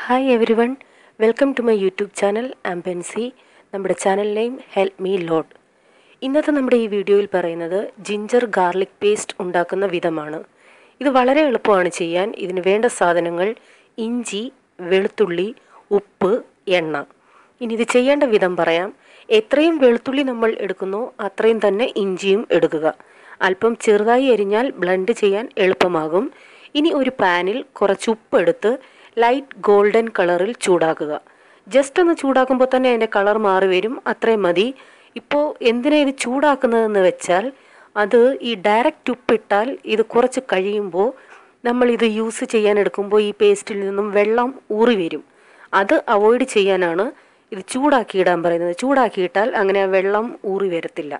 hi everyone welcome to my YouTube channel ആംപെൻസി നമ്മുടെ channel name help me lord ഇന്നത്തെ നമ്മുടെ ഈ വീഡിയോയിൽ പറയുന്നത് ജിഞ്ചർ ഗാർലിക് പേസ്റ്റ് ഉണ്ടാക്കുന്ന വിധമാണ് ഇത് വളരെ എളുപ്പമാണ് ചെയ്യാൻ ഇതിന് വേണ്ട സാധനങ്ങൾ ഇഞ്ചി വെളുത്തുള്ളി ഉപ്പ് എണ്ണ ഇനി ഇത് ചെയ്യേണ്ട വിധം പറയാം എത്രയും വെളുത്തുള്ളി നമ്മൾ എടുക്കുന്നോ അത്രയും തന്നെ ഇഞ്ചിയും എടുക്കുക അല്പം ചെറുതായി എരിഞ്ഞാൽ ബ്ലെൻഡ് ചെയ്യാൻ എളുപ്പമാകും ഇനി ഒരു പാനിൽ കുറച്ച് ഉപ്പ് എടുത്ത് ലൈറ്റ് ഗോൾഡൻ കളറിൽ ചൂടാക്കുക ജസ്റ്റ് ഒന്ന് ചൂടാക്കുമ്പോൾ തന്നെ അതിൻ്റെ കളർ മാറി വരും അത്രയും മതി ഇപ്പോൾ എന്തിനാ ഇത് ചൂടാക്കുന്നതെന്ന് വെച്ചാൽ അത് ഈ ഡയറക്റ്റ് ഉപ്പിട്ടാൽ ഇത് കുറച്ച് കഴിയുമ്പോൾ നമ്മൾ ഇത് യൂസ് ചെയ്യാൻ എടുക്കുമ്പോൾ ഈ പേസ്റ്റിൽ നിന്നും വെള്ളം ഊറി വരും അത് അവോയ്ഡ് ചെയ്യാനാണ് ഇത് ചൂടാക്കിയിടാൻ പറയുന്നത് ചൂടാക്കിയിട്ടാൽ അങ്ങനെ ആ വെള്ളം ഊറി വരത്തില്ല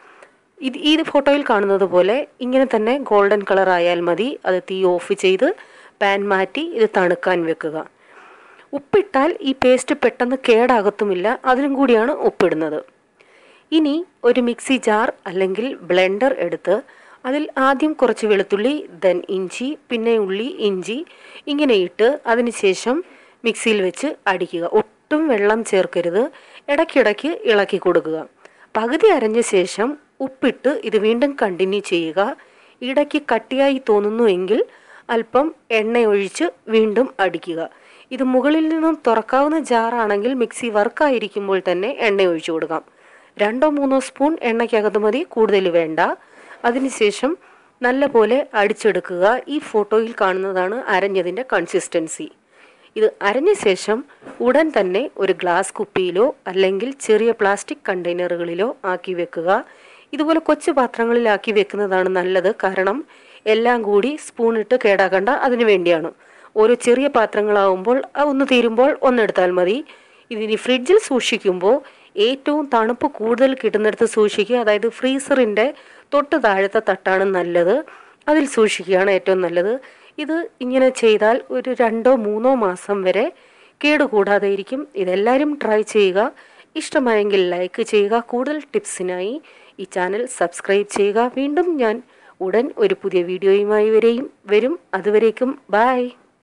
ഇത് ഈ ഫോട്ടോയിൽ കാണുന്നത് പോലെ ഇങ്ങനെ തന്നെ ഗോൾഡൻ കളർ ആയാൽ മതി അത് തീ ഓഫ് ചെയ്ത് പാൻ മാറ്റി ഇത് തണുക്കാൻ വെക്കുക ഉപ്പിട്ടാൽ ഈ പേസ്റ്റ് പെട്ടെന്ന് കേടാകത്തുമില്ല അതിനും കൂടിയാണ് ഉപ്പിടുന്നത് ഇനി ഒരു മിക്സി ജാർ അല്ലെങ്കിൽ ബ്ലെൻഡർ എടുത്ത് അതിൽ ആദ്യം കുറച്ച് വെളുത്തുള്ളി ദെൻ ഇഞ്ചി പിന്നെ ഉള്ളി ഇഞ്ചി ഇങ്ങനെ ഇട്ട് അതിനുശേഷം മിക്സിയിൽ വെച്ച് അടിക്കുക ഒട്ടും വെള്ളം ചേർക്കരുത് ഇടയ്ക്കിടയ്ക്ക് ഇളക്കി കൊടുക്കുക പകുതി അരഞ്ഞ ശേഷം ഉപ്പിട്ട് ഇത് വീണ്ടും കണ്ടിന്യൂ ചെയ്യുക ഇടയ്ക്ക് കട്ടിയായി തോന്നുന്നുവെങ്കിൽ അല്പം എണ്ണ ഒഴിച്ച് വീണ്ടും അടിക്കുക ഇത് മുകളിൽ നിന്നും തുറക്കാവുന്ന ജാറാണെങ്കിൽ മിക്സി വർക്കായിരിക്കുമ്പോൾ തന്നെ എണ്ണ ഒഴിച്ചു കൊടുക്കാം രണ്ടോ മൂന്നോ സ്പൂൺ എണ്ണയ്ക്കകത്ത് മതി കൂടുതൽ വേണ്ട അതിനുശേഷം നല്ലപോലെ അടിച്ചെടുക്കുക ഈ ഫോട്ടോയിൽ കാണുന്നതാണ് അരഞ്ഞതിൻ്റെ കൺസിസ്റ്റൻസി ഇത് അരഞ്ഞ ശേഷം ഉടൻ തന്നെ ഒരു ഗ്ലാസ് കുപ്പിയിലോ അല്ലെങ്കിൽ ചെറിയ പ്ലാസ്റ്റിക് കണ്ടെയ്നറുകളിലോ ആക്കി വെക്കുക ഇതുപോലെ കൊച്ചു പാത്രങ്ങളിലാക്കി വെക്കുന്നതാണ് നല്ലത് കാരണം എല്ലാം കൂടി സ്പൂണിട്ട് കേടാക്കണ്ട അതിനു വേണ്ടിയാണ് ഓരോ ചെറിയ പാത്രങ്ങളാവുമ്പോൾ ഒന്ന് തീരുമ്പോൾ ഒന്നെടുത്താൽ മതി ഇതിനി ഫ്രിഡ്ജിൽ സൂക്ഷിക്കുമ്പോൾ ഏറ്റവും തണുപ്പ് കൂടുതൽ കിട്ടുന്നിടത്ത് സൂക്ഷിക്കുക അതായത് ഫ്രീസറിൻ്റെ തൊട്ട് താഴത്തെ തട്ടാണ് നല്ലത് അതിൽ സൂക്ഷിക്കുകയാണ് ഏറ്റവും നല്ലത് ഇത് ഇങ്ങനെ ചെയ്താൽ ഒരു രണ്ടോ മൂന്നോ മാസം വരെ കേടുകൂടാതെ ഇരിക്കും ഇതെല്ലാവരും ട്രൈ ചെയ്യുക ഇഷ്ടമായെങ്കിൽ ലൈക്ക് ചെയ്യുക കൂടുതൽ ടിപ്സിനായി ഈ ചാനൽ സബ്സ്ക്രൈബ് ചെയ്യുക വീണ്ടും ഞാൻ ഉടൻ ഒരു പുതിയ വീഡിയോയുമായി വരെയും വരും അതുവരേക്കും ബായ്